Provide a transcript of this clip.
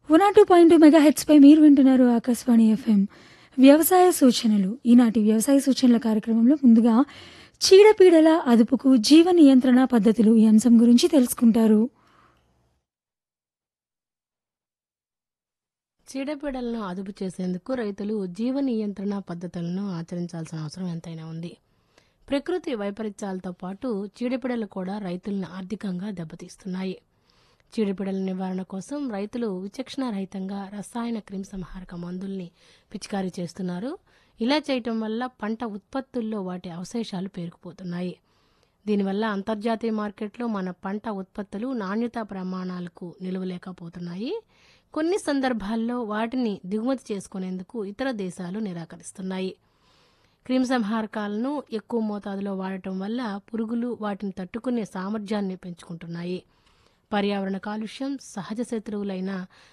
one two point mega హెడ్స్పై మీరు వింటున్నారు ఆకాశవాణి ఎఫ్ఎం వ్యవసాయ సూచనలు ఈనాటి వ్యవసాయ సూచనల కార్యక్రమంలో ముందుగా చీడపీడల అదుపుకు జీవ నియంత్రణ పద్ధతులు ఈ అంశం గురించి తెలుసుకుంటారు చీడపీడలను అదుపు చేసేందుకు రైతులు జీవ నియంత్రణ పద్ధతులను ఆచరించాల్సిన అవసరం ఎంతైనా ఉంది ప్రకృతి వైపరీత్యాలతో పాటు చీడపీడలు కూడా రైతులను ఆర్థికంగా దెబ్బతీస్తున్నాయి చీడపీడల నివారణ కోసం రైతులు విచక్షణ రహితంగా రసాయన క్రిమిసంహారక మందుల్ని పిచికారీ చేస్తున్నారు ఇలా చేయటం వల్ల పంట ఉత్పత్తుల్లో వాటి అవశేషాలు పేరుకుపోతున్నాయి దీనివల్ల అంతర్జాతీయ మార్కెట్లో మన పంట ఉత్పత్తులు నాణ్యతా ప్రమాణాలకు నిలవలేకపోతున్నాయి కొన్ని సందర్భాల్లో వాటిని దిగుమతి చేసుకునేందుకు ఇతర దేశాలు నిరాకరిస్తున్నాయి క్రిమిసంహారకాలను ఎక్కువ మోతాదులో వాడటం వల్ల పురుగులు వాటిని తట్టుకునే సామర్థ్యాన్ని పెంచుకుంటున్నాయి పర్యావరణ కాలుష్యం సహజ శత్రువులైన